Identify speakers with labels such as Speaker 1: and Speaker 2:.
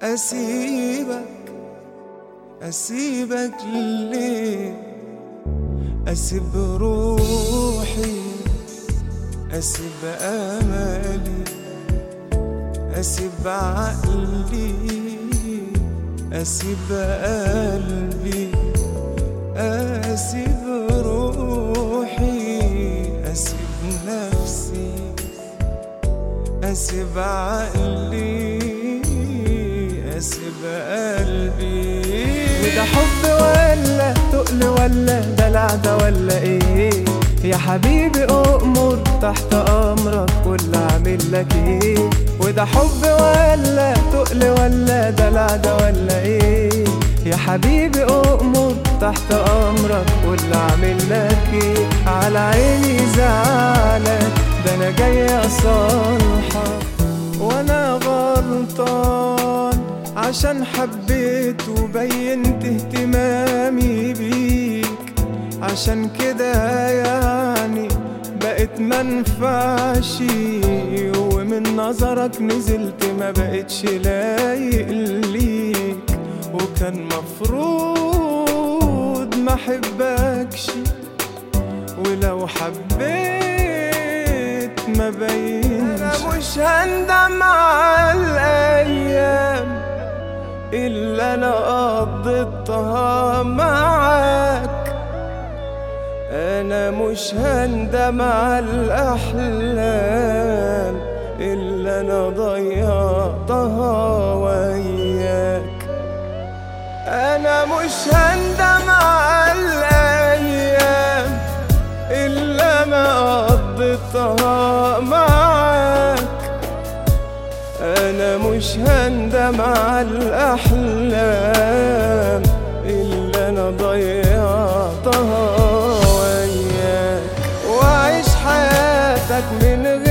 Speaker 1: أسيبك أسيبك ليه أسيب روحي أسيب أملي أسيب عقلي أسيب قلبي أسيب روحي أسيب نفسي أسيب عقلي أسيب قلبي
Speaker 2: وده حب ولا تقل ولا دلع ده ولا ايه يا حبيبي أؤمر تحت أمرك كل عامل لك ايه وده حب ولا تقل ولا دلع ده ولا ايه يا حبيبي أؤمر تحت أمرك كل عامل لك ايه على عيني زعلك ده أنا جاي أصالحك وانا غلطان عشان حبيت وبينت اهتمامي بيك عشان كده يعني بقيت منفعش ومن نظرك نزلت ما بقتش لايق ليك وكان مفروض ما حبكش ولو حبيت ما بينش
Speaker 1: أنا مش هندم على الأيام
Speaker 2: إلا أنا قضيتها معاك
Speaker 1: أنا مش هندم على الأحلام
Speaker 2: إلا أنا ضيعتها وياك
Speaker 1: أنا مش هندم على الأيام
Speaker 2: إلا ما قضيتها معاك
Speaker 1: أنا مش هندم على الأحلام
Speaker 2: إلا أنا ضيعتها وياك
Speaker 1: وأعيش حياتك من غير